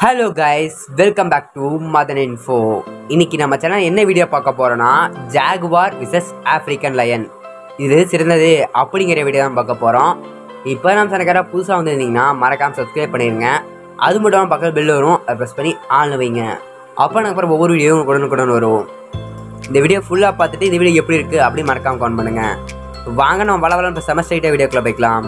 hello guys welcome back to Madan Info இன்னைக்கு நம்ம channel என்ன வீடியோ பார்க்க போறோம்னா ஜாகுவார் விசஸ் ஆப்பிரிக்கன் லயன் இது சிறந்தது அப்படிங்கிற வீடியோ தான் பார்க்க போகிறோம் இப்போ நம்ம சேனக்கார புதுசாக வந்திருந்தீங்கன்னா மறக்காம சப்ஸ்கிரைப் பண்ணிடுங்க அது மட்டும் இல்லாமல் பக்கத்தில் பெல் வரும் அதை ப்ரெஸ் பண்ணி ஆன் வைங்க அப்போ நாங்கள் அப்புறம் ஒவ்வொரு வீடியோவும் உடனுக்குடன் வரும் இந்த வீடியோ ஃபுல்லாக பார்த்துட்டு இந்த வீடியோ எப்படி இருக்குது அப்படின்னு மறக்காம கமெண்ட் பண்ணுங்கள் வாங்க நம்ம வள வளம் இப்போ செமஸ்டேட்டாக வீடியோக்குள்ளே போய்க்கலாம்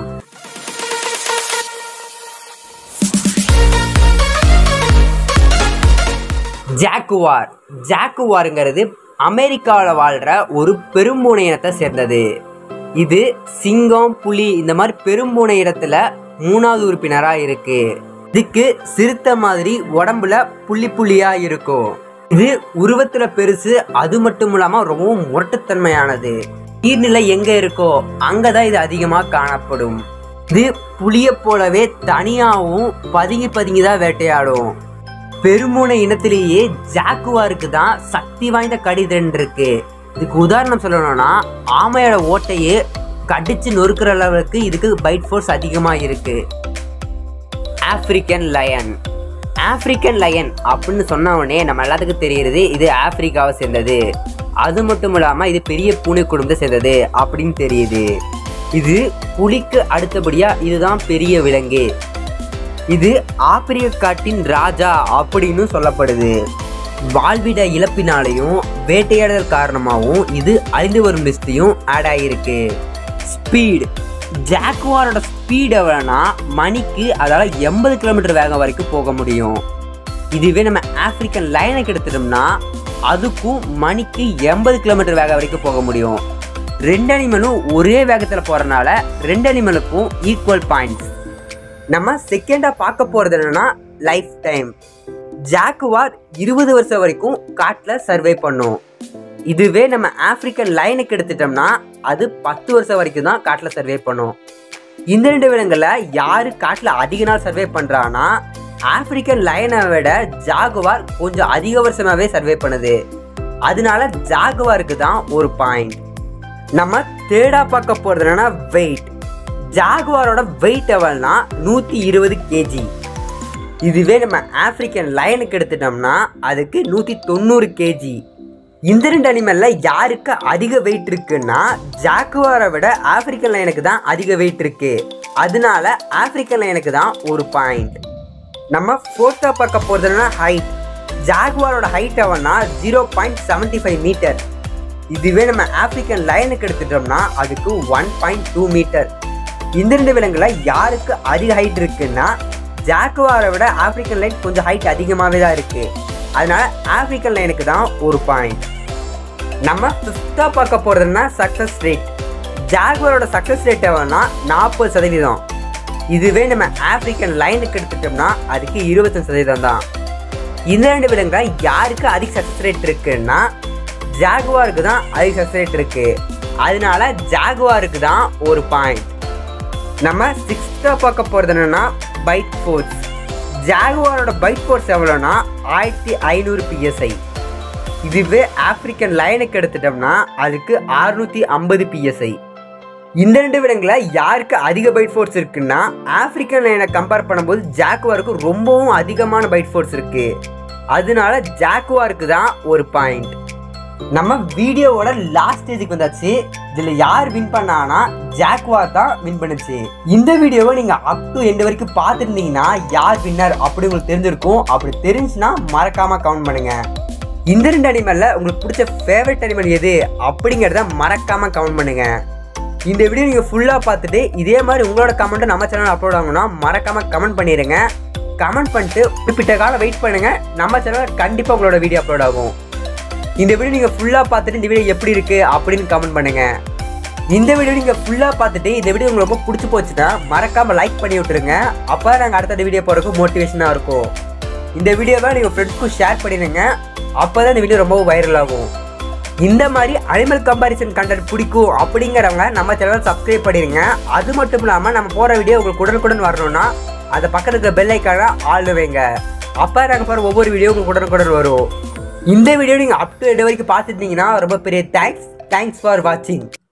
ஜாக்குவார் ஜாக்குவாருங்கிறது அமெரிக்காவில் வாழ்கிற ஒரு பெரும்பூனை இனத்தை சேர்ந்தது இது சிங்கம் புலி இந்த மாதிரி பெரும்பூனை இடத்துல மூணாவது உறுப்பினராக இருக்கு இதுக்கு சிறுத்தை மாதிரி உடம்புல புள்ளி புள்ளியா இருக்கும் இது உருவத்துல பெருசு அது மட்டும் இல்லாம ரொம்பவும் முரட்டுத்தன்மையானது நீர்நிலை எங்க இருக்கோ அங்கதான் இது அதிகமா காணப்படும் இது புலியை போலவே தனியாகவும் பதுங்கி பதுங்கி தான் வேட்டையாடும் பெருமூனை இனத்திலேயே ஜாக்குவாருக்கு தான் சக்தி வாய்ந்த கடிதன் இருக்கு இதுக்கு உதாரணம் சொல்லணும்னா ஆமையோட ஓட்டையே கடிச்சு நொறுக்கிற அளவுக்கு இதுக்கு பைட் ஃபோர்ஸ் அதிகமாக இருக்கு ஆப்பிரிக்கன் லயன் ஆப்பிரிக்கன் லயன் அப்படின்னு சொன்ன உடனே நம்ம எல்லாத்துக்கும் தெரியுறது இது ஆப்பிரிக்காவை சேர்ந்தது அது மட்டும் இல்லாமல் இது பெரிய பூனை குடும்பத்தை சேர்ந்தது அப்படின்னு தெரியுது இது புலிக்கு அடுத்தபடியா இதுதான் பெரிய விலங்கு இது ஆப்பிரிக்க காட்டின் ராஜா அப்படின்னு சொல்லப்படுது வாழ்விட இழப்பினாலையும் வேட்டையாடுதல் காரணமாகவும் இது அழிந்து வரும் லிஸ்ட்லையும் ஆட் ஆகியிருக்கு ஸ்பீடு ஜாக்குவாரோட ஸ்பீட் எவ்வளோனா மணிக்கு அதால் எண்பது கிலோமீட்டர் வேகம் வரைக்கும் போக முடியும் இதுவே நம்ம ஆப்பிரிக்கன் லைனுக்கு எடுத்துட்டோம்னா அதுக்கும் மணிக்கு எண்பது கிலோமீட்டர் வேகம் வரைக்கும் போக முடியும் ரெண்டு அனிமலும் ஒரே வேகத்தில் போகிறனால ரெண்டு அனிமலுக்கும் ஈக்குவல் பாயிண்ட்ஸ் நம்ம செகண்டாக பார்க்க போகிறது என்னன்னா லைஃப் டைம் ஜாக்குவார் இருபது வருஷம் வரைக்கும் காட்டில் சர்வே பண்ணும் இதுவே நம்ம ஆப்பிரிக்கன் லைனுக்கு எடுத்துட்டோம்னா அது பத்து வருஷம் வரைக்கும் தான் காட்டில் சர்வே பண்ணும் இந்த ரெண்டு விலங்குகளில் யார் காட்டில் அதிக நாள் சர்வே பண்ணுறான்னா ஆப்பிரிக்கன் லைனை விட ஜாகுவார் கொஞ்சம் அதிக வருஷமாகவே சர்வே பண்ணுது அதனால ஜாகுவாருக்கு தான் ஒரு பாயிண்ட் நம்ம தேடா பார்க்க போகிறது என்னன்னா வெயிட் ஜாகுவாரோட வெயிட் எவ்வளோனா நூற்றி இருபது கேஜி இதுவே நம்ம ஆப்பிரிக்கன் லயனுக்கு எடுத்துட்டோம்னா அதுக்கு நூற்றி தொண்ணூறு கேஜி இந்த ரெண்டு அனிமலில் யாருக்கு அதிக வெயிட் இருக்குன்னா ஜாக்குவாரை விட ஆப்பிரிக்கன் லைனுக்கு தான் அதிக வெயிட் இருக்கு அதனால ஆப்பிரிக்கன் லைனுக்கு தான் ஒரு பாயிண்ட் நம்ம ஃபோர்த்தாக பார்க்க போகிறதுனா ஹைட் ஜாகுவாரோட ஹைட் எவ்வளோனா zero point seventy five metre இதுவே நம்ம ஆப்பிரிக்கன் லைனுக்கு எடுத்துட்டோம்னா அதுக்கு ஒன் பாயிண்ட் டூ மீட்டர் இந்த ரெண்டு விலங்குல யாருக்கு அதிக ஹைட் இருக்குன்னா ஜாக்குவாரை விட ஆப்பிரிக்கன் லைன் கொஞ்சம் ஹைட் அதிகமாகவே தான் இருக்கு அதனால ஆப்பிரிக்கன் லைனுக்கு தான் ஒரு பாயிண்ட் நம்ம ஃபிஃப்த்தாக பார்க்க போகிறதுனா சக்ஸஸ் ரேட் ஜாகுவாரோட சக்ஸஸ் ரேட் எவ்வளோனா நாற்பது சதவீதம் இதுவே நம்ம ஆப்பிரிக்கன் லைனுக்கு எடுத்துட்டோம்னா அதுக்கு இருபத்தஞ்சு சதவீதம் தான் இந்த ரெண்டு விலங்குகள் யாருக்கு அதிக சக்ஸஸ் ரேட் இருக்குன்னா ஜாகுவாருக்கு தான் அதிக சக்ஸஸ் ரேட் இருக்கு அதனால ஜாகுவாருக்கு தான் ஒரு பாயிண்ட் நம்ம சிக்ஸ்த்தாக பார்க்க போகிறது என்னென்னா பைட் ஃபோர்ஸ் ஜாகுவாரோட பைட் ஃபோர்ஸ் எவ்வளோனா ஆயிரத்தி ஐநூறு பிஎஸ்ஐ இதுவே ஆப்பிரிக்கன் லைனுக்கு எடுத்துட்டோம்னா அதுக்கு அறுநூற்றி ஐம்பது பிஎஸ்ஐ இந்த ரெண்டு விலங்குல யாருக்கு அதிக பைட் ஃபோர்ஸ் இருக்குன்னா ஆப்பிரிக்கன் லைனை கம்பேர் பண்ணும்போது ஜாக்குவாருக்கு ரொம்பவும் அதிகமான பைட் ஃபோர்ஸ் இருக்கு அதனால ஜாக்குவாருக்கு தான் ஒரு பாயிண்ட் நம்ம வீடியோவோட லாஸ்ட் ஸ்டேஜுக்கு வந்தாச்சு இதுல யார் வின் பண்ணானா ஜாக்வார் தான் வின் பண்ணுச்சு இந்த வீடியோவை நீங்க அப் டு எண்ட் வரைக்கும் பார்த்துருந்தீங்கன்னா யார் வின்னர் அப்படி உங்களுக்கு தெரிஞ்சிருக்கும் அப்படி தெரிஞ்சுன்னா மறக்காம கவுண்ட் பண்ணுங்க இந்த ரெண்டு அனிமல்ல உங்களுக்கு பிடிச்ச ஃபேவரட் அனிமல் எது அப்படிங்கிறத மறக்காம கவுண்ட் பண்ணுங்க இந்த வீடியோ நீங்க ஃபுல்லா பார்த்துட்டு இதே மாதிரி உங்களோட கமெண்ட் நம்ம சேனல் அப்லோட் ஆகணும்னா மறக்காம கமெண்ட் பண்ணிடுங்க கமெண்ட் பண்ணிட்டு குறிப்பிட்ட காலம் வெயிட் பண்ணுங்க நம்ம சேனல் கண்டிப்பா உங்களோட வீடியோ அப்லோட் ஆகும் இந்த வீடியோ நீங்கள் ஃபுல்லாக பார்த்துட்டு இந்த வீடியோ எப்படி இருக்குது அப்படின்னு கமெண்ட் பண்ணுங்கள் இந்த வீடியோ நீங்கள் ஃபுல்லாக பார்த்துட்டு இந்த வீடியோ உங்களுக்கு ரொம்ப பிடிச்சி போச்சுன்னா மறக்காமல் லைக் பண்ணி விட்டுருங்க அப்போ நாங்கள் அடுத்த வீடியோ போகிறதுக்கு மோட்டிவேஷனாக இருக்கும் இந்த வீடியோவை நீங்கள் ஃப்ரெண்ட்ஸ்க்கும் ஷேர் பண்ணிடுங்க அப்போ தான் இந்த வீடியோ ரொம்ப வைரல் ஆகும் இந்த மாதிரி அனிமல் கம்பாரிசன் கண்டென்ட் பிடிக்கும் அப்படிங்கிறவங்க நம்ம சேனல் சப்ஸ்கிரைப் பண்ணிடுங்க அது மட்டும் இல்லாமல் நம்ம போகிற வீடியோ உங்களுக்கு உடனுக்குடன் வரணும்னா அந்த பக்கத்தில் இருக்கிற பெல் ஐக்கான ஆள் வைங்க அப்போ நாங்கள் போகிற ஒவ்வொரு வீடியோ உங்களுக்கு உடனுக்குடன் வரும் இந்த வீடியோ நீங்கள் அப் டு எட் வரைக்கும் பார்த்துருந்தீங்கன்னா ரொம்ப பெரிய தேங்க்ஸ் தேங்க்ஸ் ஃபார் வாட்சிங்